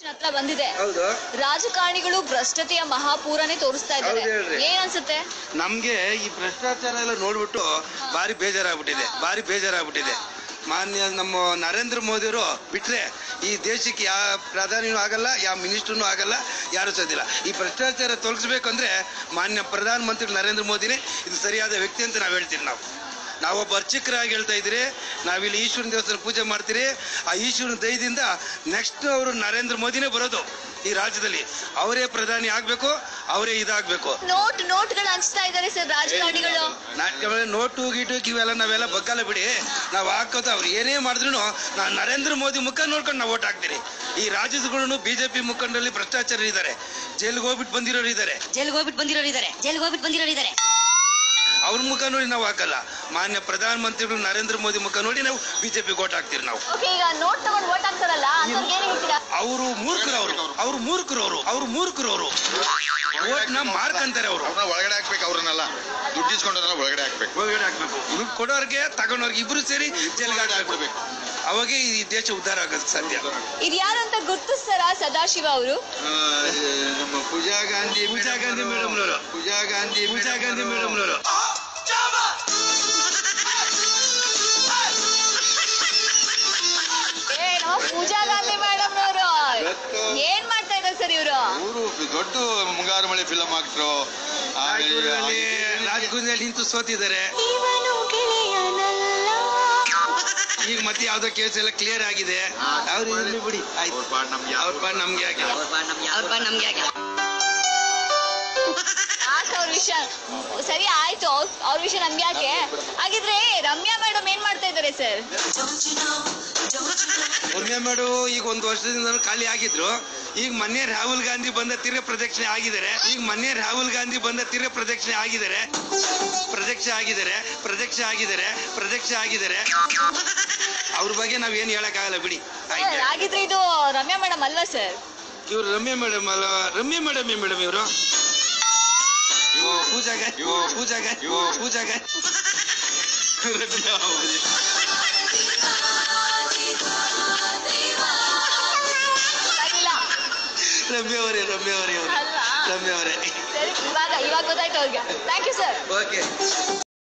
ಹತ್ರ ಬಂದಿದೆ ಹೌದು ರಾಜಕಾರಣಿಗಳು ಭ್ರಷ್ಟತೆಯ ಮಹಾಪೂರನೇ ತೋರಿಸ್ತಾ ಇದ್ದಾರೆ ಹೌದು ಹೇಳ್ರಿ. ಏನ್ ಅನ್ಸುತ್ತೆ ನಮ್ಗೆ ಈ ಭ್ರಷ್ಟಾಚಾರ ಎಲ್ಲ ನೋಡ್ಬಿಟ್ಟು ಭಾರಿ ಬೇಜಾರಾಗ್ಬಿಟ್ಟಿದೆ ಭಾರಿ ಬೇಜಾರಾಗ್ಬಿಟ್ಟಿದೆ ಮಾನ್ಯ ನಮ್ಮ ನರೇಂದ್ರ ಮೋದಿಯವರು ಬಿಟ್ರೆ ಈ ದೇಶಕ್ಕೆ ಯಾವ ಪ್ರಧಾನಿನೂ ಆಗಲ್ಲ ಯಾವ ಮಿನಿಸ್ಟ್ರೂ ಆಗಲ್ಲ ಯಾರು ಸೋದಿಲ್ಲ ಈ ಭ್ರಷ್ಟಾಚಾರ ತೊಲಗಿಸ್ಬೇಕಂದ್ರೆ ಮಾನ್ಯ ಪ್ರಧಾನ ಮಂತ್ರಿ ನರೇಂದ್ರ ಮೋದಿನೇ ಇದು ಸರಿಯಾದ ವ್ಯಕ್ತಿ ಅಂತ ನಾವು ಹೇಳ್ತೀವಿ ನಾವು ನಾವೊಬ್ಬ ಅರ್ಚಕರಾಗಿ ಹೇಳ್ತಾ ಇದ್ದೀರಿ ನಾವಿಲ್ಲಿ ಈಶ್ವರನ ದೇವಸ್ಥಾನ ಪೂಜೆ ಮಾಡ್ತೀರಿ ಆ ಈಶ್ವರನ ದಯದಿಂದ ನೆಕ್ಸ್ಟ್ ಅವರು ನರೇಂದ್ರ ಮೋದಿನೇ ಬರೋದು ಈ ರಾಜ್ಯದಲ್ಲಿ ಅವರೇ ಪ್ರಧಾನಿ ಆಗ್ಬೇಕು ಅವರೇ ಇದಾಗಬೇಕು ನೋಟ್ ನೋಟ್ಗಳು ಹಂಚ್ತಾ ಇದ್ದಾರೆ ಸರ್ ರಾಜಕಾರಣಿಗಳು ನಾಟಕ ನೋಟು ಗೀಟು ಇವೆಲ್ಲ ನಾವೆಲ್ಲ ಬಗ್ಗಲ್ಲ ಬಿಡಿ ನಾವು ಹಾಕೋದು ಅವ್ರು ಏನೇ ಮಾಡಿದ್ರು ನಾವು ನರೇಂದ್ರ ಮೋದಿ ಮುಖ ನೋಡ್ಕೊಂಡು ನಾವು ಓಟ್ ಹಾಕ್ತೀರಿ ಈ ರಾಜ್ಯದಗಳು ಬಿಜೆಪಿ ಮುಖಂಡರಲ್ಲಿ ಭ್ರಷ್ಟಾಚಾರ ಇದ್ದಾರೆ ಜೈಲಿಗೆ ಹೋಗ್ಬಿಟ್ಟು ಬಂದಿರೋರು ಇದ್ದಾರೆ ಜೈಲ್ಗೆ ಹೋಗ್ಬಿಟ್ಟು ಬಂದಿರೋರು ಇದ್ದಾರೆ ಜೈಲ್ಗೆ ಹೋಗ್ಬಿಟ್ಟು ಬಂದಿರೋರು ಇದ್ದಾರೆ ಅವ್ರ ಮುಖ ನೋಡಿ ನಾವು ಹಾಕಲ್ಲ ಮಾನ್ಯ ಪ್ರಧಾನ ಮಂತ್ರಿಗಳು ನರೇಂದ್ರ ಮೋದಿ ಮುಖ ನೋಡಿ ನಾವು ಬಿಜೆಪಿ ಓಟ್ ಹಾಕ್ತೀರಿ ನಾವು ಓಕೆ ಈಗ ನೋಟ್ ತಗೊಂಡು ಓಟ್ ಹಾಕ್ತಾರಲ್ಲ ಅಂತವ್ರಿಗೆ ಏನ್ ಹೇಳ್ತೀರಾ ಅವರು ಮೂರ್ಖರು ಅವರು ಅವ್ರು ಮೂರ್ಖರು ಅವರು ಅವ್ರು ಮೂರ್ಖರು ಅವರು ಓಟ್ನ ಮಾರ್ಕಂತಾರೆ ಅವರು ಅವ್ರನ್ನ ಒಳಗಡೆ ಹಾಕ್ಬೇಕು ಅವ್ರನ್ನೆಲ್ಲ ದುಡ್ಡು ಇಸ್ಕೊಂಡ್ರನ್ನ ಒಳಗಡೆ ಹಾಕ್ಬೇಕು ಒಳಗಡೆ ಹಾಕ್ಬೇಕು ದುಡ್ಡು ಕೊಡೋರ್ಗೆ ತಗೊಂಡವ್ರಿಗೆ ಇಬ್ರು ಸೇರಿ ಜೈಲಿಗೆ ಹಾಕ್ಬಿಡ್ಬೇಕು ಅವಾಗೇ ಈ ದೇಶ ಉದ್ಧಾರ ಆಗೋದು ಸಾಧ್ಯ ಇದು ಯಾರು ಅಂತ ಗುರ್ತಿಸ್ತಾರ ಸದಾಶಿವ ಅವರು ನಮ್ಮ ಪೂಜಾ ಗಾಂಧಿ ಪೂಜಾ ಗಾಂಧಿ ಮೇಡಮ್ನವರು ಪೂಜಾ ಗಾಂಧಿ ಪೂಜಾ ಗಾಂಧಿ ಮೇಡಮ್ನವರು ಏ ನಮ್ಮ ಪೂಜಾ ಗಾಂಧಿ ಮೇಡಮ್ ಅವರು ಇವತ್ತು- ಏನ್ ಮಾಡ್ತಾ ಇದ್ದಾರೆ ಸರ್ ಇವರು ಅವರು ದೊಡ್ಡ ಮುಂಗಾರು ಮಳೆ ಫಿಲಮ್ ಆಕ್ಟ್ರು ರಾಜಗುರುನಲ್ಲಿ ರಾಜಗುರುನಲ್ಲಿ ನಿಂತು ಸೋತಿದ್ದಾರೆ ಈಗ ಮತ್ತೆ ಯಾವ್ದೋ ಕೇಸ್ ಎಲ್ಲ ಕ್ಲಿಯರ್ ಆಗಿದೆ ಅವ್ರು ಇರ್ಲಿ ಬಿಡಿ ಆಯ್ತು ಅವ್ರ ಪಾಡ್ ನಮ್ಗೆ ಅವ್ರ ಪಾಡ್ ನಮ್ಗೆ ಆಗಿಲ್ಲ ಅವ್ರ ಬಾ ನಮ್ಗೆ ಆಗಿಲ್ಲ ಯಾಕೆ ಅವ್ರ ವಿಷಯ ಸರಿ ಆಯ್ತು ಅವ್ರ ಅವ್ರ ವಿಷಯ ನಮ್ಗೆ ಯಾಕೆ ಹಾಗಿದ್ರೆ ರಮ್ಯಾ ಮೇಡಮ್ ಏನ್ ಮಾಡ್ತಾ ಇದ್ದಾರೆ ಸರ್ ರಮ್ಯಾ ಮೇಡು ಈಗ ಒಂದು ವರ್ಷದಿಂದ ಖಾಲಿ ಆಗಿದ್ರು ಈಗ ಮೊನ್ನೆ ರಾಹುಲ್ ಗಾಂಧಿ ಬಂದ ತಿರ್ಗ ಪ್ರದಕ್ಷಿಣೆ ಆಗಿದ್ದಾರೆ ಈಗ ಮೊನ್ನೆ ರಾಹುಲ್ ಗಾಂಧಿ ಬಂದ ತಿರ್ಗ ಪ್ರದಕ್ಷಿಣೆ ಆಗಿದ್ದಾರೆ ಪ್ರದಕ್ಷ ಆಗಿದ್ದಾರೆ ಪ್ರದಕ್ಷ ಆಗಿದ್ದಾರೆ ಪ್ರದಕ್ಷ ಆಗಿದ್ದಾರೆ ಅವ್ರ ಬಗ್ಗೆ ನಾವೇನು ಹೇಳಕ್ಕಾಗಲ್ಲ ಬಿಡಿ ಆಯ್ತು ಹಾಗಿದ್ರೆ ಇದು ರಮ್ಯಾ ಮೇಡಮ್ ಅಲ್ವಾ ಸರ್ ಇವ್ರು ರಮ್ಯಾ ಮೇಡಮ್ ಅಲ್ಲ ರಮ್ಯಾ ಮೇಡಮ್ ಮೇಡಮ್ ಇವರು ಪೂಜಾಗ ಪೂಜಾಗ ಪೂಜಾಗ ರಮ್ಯಾ ಅವ್ರು. ಇಲ್ಲ ರಮ್ಯಾ ಅವರೇ ರಮ್ಯಾ ಅವರೇ ಅವರು ಅಲ್ವಾ ರಮ್ಯಾ ಅವರೇ ಸರಿ ಇವಾಗ ಇವಾಗ ಗೊತ್ತಾಯ್ತು ಅವ್ರಿಗೆ ಥ್ಯಾಂಕ್ ಯು ಸರ್ ಓಕೆ